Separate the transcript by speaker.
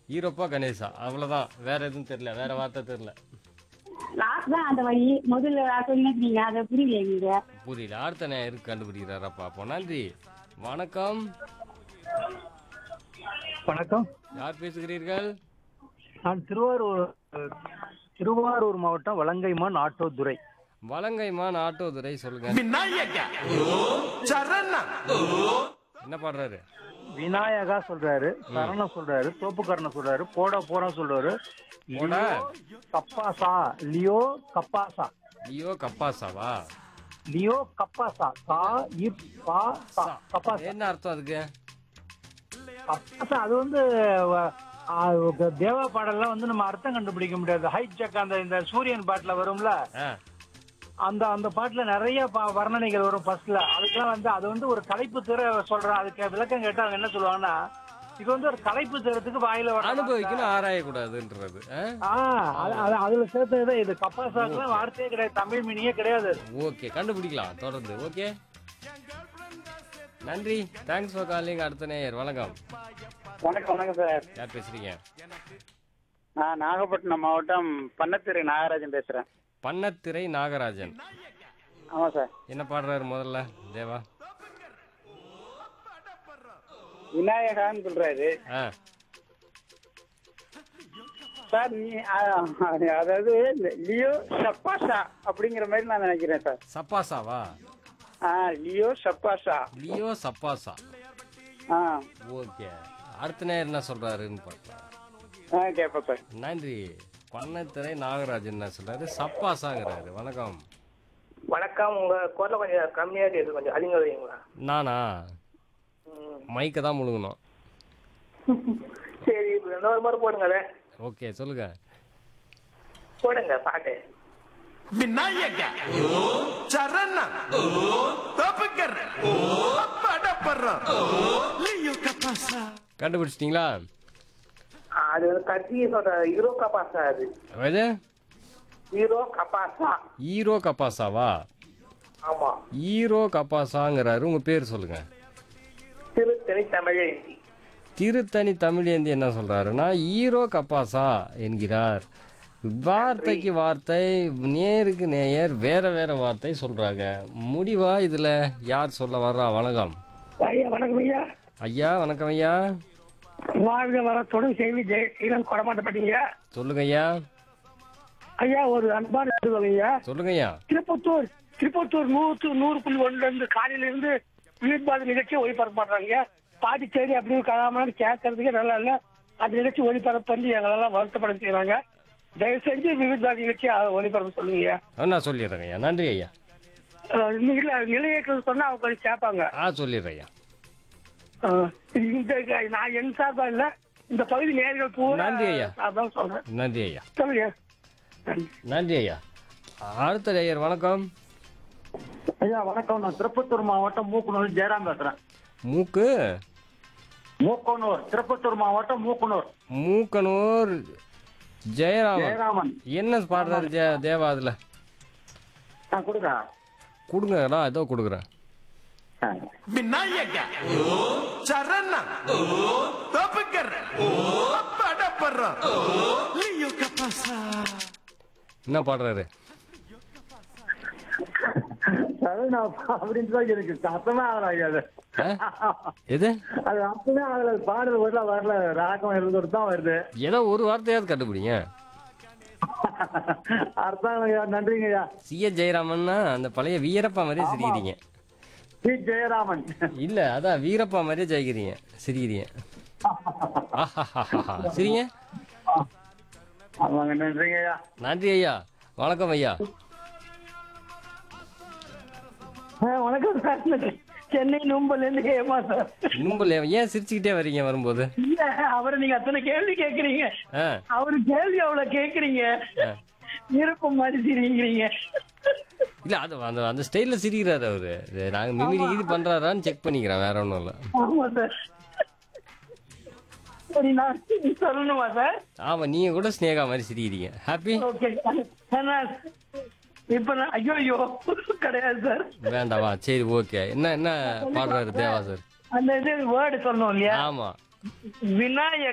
Speaker 1: ஈரோப்பா கணேசா அவ்வளவுதான் வேற எதுவும் தெரியல வேற வார்த்தை தெரியல
Speaker 2: லாஸ்ட் தான் அந்த வழி முதல்ல சொன்னீங்க அதை புரியல நீங்க
Speaker 1: புரியல அடுத்த நேரம் கண்டுபிடிக்கிறாரா பாப்போம் நன்றி வணக்கம்
Speaker 3: வணக்கம்
Speaker 1: யார் பேசுகிறீர்கள்
Speaker 3: நான் திருவாரூர் திருவாரூர் மாவட்டம் வலங்கைமான் ஆட்டோதுறை
Speaker 1: வலங்கைமான் ஆட்டோதுரை சொல்லுங்க என்ன பாடுறாரு
Speaker 3: விநாயகா சொல்றாரு சரணம் சொல்றாரு தோப்புக்கரணம் சொல்றாரு போட போறோம் சொல்றாரு
Speaker 1: போடா.
Speaker 3: லியோ கப்பாசா லியோ கப்பாசா
Speaker 1: லியோ கப்பாசாவா
Speaker 3: லியோ கப்பாசா கா இப் பா சா கப்பாசா
Speaker 1: என்ன அர்த்தம் அதுக்கு
Speaker 3: கப்பாசா அது வந்து வ- ஆ, தேவா பாடல்லாம் வந்து நம்ம அர்த்தம் கண்டுபிடிக்க முடியாது ஹைட் செக் அந்த இந்த சூரியன் பாட்டுல வரும்ல
Speaker 1: ஆ,
Speaker 3: அந்த அந்த பாட்டுல நிறைய ப- வர்ணனைகள் வரும் ஃபர்ஸ்ட்ல அதுக்கெல்லாம் வந்து அது வந்து ஒரு கலைப்பு திற சொல்றேன் அதுக்கு விளக்கம் கேட்டா அவங்க என்ன சொல்லுவாங்கன்னா இது வந்து ஒரு கலைப்பு திறத்துக்கு வாயில வர
Speaker 1: அனுபவிக்கணும் ஆராயக்கூடாதுன்றது ஆ?
Speaker 3: ஆ, அது- அது- அதுல சேர்த்தது இது கப்பாசாக்குலாம் வார்த்தையே கிடையாது தமிழ் மீனிங்கே கிடையாது
Speaker 1: ஓகே கண்டுபிடிக்கலாம் தொடர்ந்து ஓகே நன்றி தேங்க்ஸ் ஃபார் காலிங் அடுத்த நேயர் வணக்கம்
Speaker 4: வணக்கம் வணக்கம் சார்
Speaker 1: யார் பேசுறீங்க
Speaker 4: நான் நாகப்பட்டினம் மாவட்டம் பன்னத்திரு நாகராஜன் பேசுறேன்
Speaker 1: பண்ணத்திரை நாகராஜன்
Speaker 4: ஆமா சார்
Speaker 1: என்ன பாடுறாரு முதல்ல தேவா
Speaker 4: விநாயகான்னு சொல்றாரு
Speaker 1: ஆ
Speaker 4: சார் நீ ஆ, அதாவது இந்த லியோ ஷப்பாஷா அப்படிங்கிற மாதிரி நான் நினைக்கிறேன் சார்
Speaker 1: சப்பாசாவா
Speaker 4: ஆ லியோ ஷப்பாஷா
Speaker 1: லியோ சப்பாசா
Speaker 4: ஆ
Speaker 1: ஓகே அடுத்த நேரம் என்ன சொல்றாருன்னு பார்க்கலாம்
Speaker 4: ஆ கேட்பேன் சார்
Speaker 1: நன்றி பண்ணத்திரை நாகராஜன் என்ன சொல்றாரு சப்பாசாங்கிறாரு வணக்கம்
Speaker 5: வணக்கம் உங்க குரல கொஞ்சம் கம்மியா கேக்குது கொஞ்சம் அதிகம் வைங்களா
Speaker 1: நானா மைக்கை தான் முழுங்கணும்
Speaker 5: சரி இப்ப இன்னொரு முறை போடுங்க அதை
Speaker 1: ஓகே சொல்லுங்க
Speaker 5: போடுங்க பாட்டு
Speaker 6: விநாயக சரண தோப்புக்கர் படப்படுற லியோ கப்பாசா
Speaker 1: கண்டுபிடிச்சிட்டிங்களா
Speaker 5: அது வந்து கத்தி சொல்ற ஹீரோ கபாசா அது
Speaker 1: எது
Speaker 5: ஹீரோ கபாசா
Speaker 1: ஈரோ கப்பாசாவா
Speaker 5: ஆமா
Speaker 1: ஈரோ கப்பாசாங்கிறாரு உங்க பேர் சொல்லுங்க
Speaker 5: திருத்தணி தமிழேந்தி
Speaker 1: திருத்தணி தமிழேந்தி என்ன சொல்றாருன்னா ஈரோ கப்பாசா என்கிறார் வார்த்தைக்கு வார்த்தை நேருக்கு நேயர் வேற வேற வார்த்தை சொல்றாங்க முடிவா இதுல யார் சொல்ல வர்றா வணக்கம்
Speaker 7: ஐயா வணக்கம் ஐயா
Speaker 1: ஐயா வணக்கம் ஐயா
Speaker 7: வாழ்க வரத்துடன் செய்தி ஜெயசீலன் கொடமாட்டப்பட்டீங்க
Speaker 1: சொல்லுங்க ஐயா
Speaker 7: ஐயா ஒரு அன்பான சொல்லுவாங்க ஐயா
Speaker 1: சொல்லுங்க ஐயா
Speaker 7: திருப்பத்தூர் திருப்பத்தூர் நூற்று நூறு புள்ளி ஒன்றுல இருந்து காலையில இருந்து உயிர்பாத நிகழ்ச்சியை ஒளிபரப்பு பண்றாங்க பாண்டிச்சேரி அப்படி கிராமம் கேட்கறதுக்கே நல்லா இல்ல அந்த நிகழ்ச்சி ஒளிபரப்பு பண்ணி எங்களெல்லாம் வருத்தப்பட செய்யறாங்க தயவு செஞ்சு விவிதாத நிகழ்ச்சி ஒளிபரப்பு சொல்லுங்க ஐயா
Speaker 1: ஆ, நான் சொல்லிடுறேங்க ஐயா நன்றி ஐயா
Speaker 7: அஹ் இல்ல நிலையேற்றது சொன்னா அவங்க கொஞ்சம் கேட்பாங்க
Speaker 1: ஆ சொல்லிடுறேன் ஐயா
Speaker 7: அஹ் இந்த நான் என் சார்பா இல்ல இந்த பகுதி நேர்கள் பூரா
Speaker 1: நன்றி ஐயா.
Speaker 7: அதான் சொல்றேன்
Speaker 1: நன்றி ஐயா
Speaker 7: சொல்லுங்க நன்றி
Speaker 1: நன்றி ஐயா அடுத்த நேயர் வணக்கம்
Speaker 3: ஐயா வணக்கம் நான் திருப்பத்தூர் மாவட்டம் மூக்குனூர் ஜெயராம் பேசுறேன்
Speaker 1: மூக்கு
Speaker 3: மூக்கனூர் திருப்பத்தூர் மாவட்டம் மூக்குனூர்
Speaker 1: மூக்கனூர் ஜெயராமன்
Speaker 3: ஜெயராமன்
Speaker 1: என்ன பாடுறாரு ஜெய தேவா அதுல
Speaker 3: நான் கொடுக்குறேன்
Speaker 1: கொடுங்கடா ஏதோ கொடுக்குறேன்
Speaker 6: விநாயக சரண தோப்புக்கர் படப்படுற லியோ கப்பாசா
Speaker 1: என்ன பாடுறாரு
Speaker 3: சரணா அப்படின்னு தான் இருக்கு அர்த்தமே ஆகல அது
Speaker 1: ஆ? எது
Speaker 3: அது அர்த்தமே ஆகல பாடல் வரல வரல ராகம் இருந்தது தான் வருது
Speaker 1: ஏதோ ஒரு வார்த்தையாவது கண்டுபிடிங்க
Speaker 3: அர்த்தம் ஐயா நன்றிங்க ஐயா
Speaker 1: சிஏ ஜெயராமன்னா அந்த பழைய வீரப்பா மாதிரியே சிரிக்கிறீங்க
Speaker 3: பி ஜெயராமன்
Speaker 1: இல்ல அதான் வீரப்பா மாதிரியே ஜெயிக்கிறீங்க சிரிக்கிறீங்க ஆஹாஹாஹா. சிரிங்க
Speaker 3: ஆமாங்க நன்றிங்க ஐயா
Speaker 1: நன்றி ஐயா வணக்கம் ஐயா
Speaker 7: ஆ, வணக்கம் சார் சென்னை நும்பல்ல இருந்து ஏமா சார்
Speaker 1: இன்னும் ஏன் சிரிச்சுக்கிட்டே வர்றீங்க வரும்போது
Speaker 7: இல்ல அவரை நீங்க அத்தனை கேள்வி கேக்குறீங்க
Speaker 1: ஆ
Speaker 7: அவரு கேள்வி அவ்வளவு கேக்குறீங்க
Speaker 1: ஆ.
Speaker 7: விருப்பம் மாதிரி சிரிக்கிறீங்க
Speaker 1: இல்ல அது அந்த அந்த ஸ்டைல்ல சிரிக்கிறாரு அவரு இது நாங்க மிமிரி இது பண்றாரான்னு செக் பண்ணிக்கிறேன் வேற ஒண்ணும் இல்ல
Speaker 7: ஆமா சார் சரி நான் சொல்லணுமா சார்
Speaker 1: ஆமா நீங்க கூட ஸ்னேகா மாதிரி சிரிக்கிறீங்க ஹாப்பி
Speaker 7: ஓகே இப்ப நான் ஐயோ ஐயோ கிடையாது சார்
Speaker 1: வேண்டாமா சரி ஓகே என்ன என்ன பாடுறாரு தேவா சார்
Speaker 7: அந்த இது வேர்டு சொல்லணும் இல்லையா
Speaker 1: ஆமா
Speaker 7: விநாயக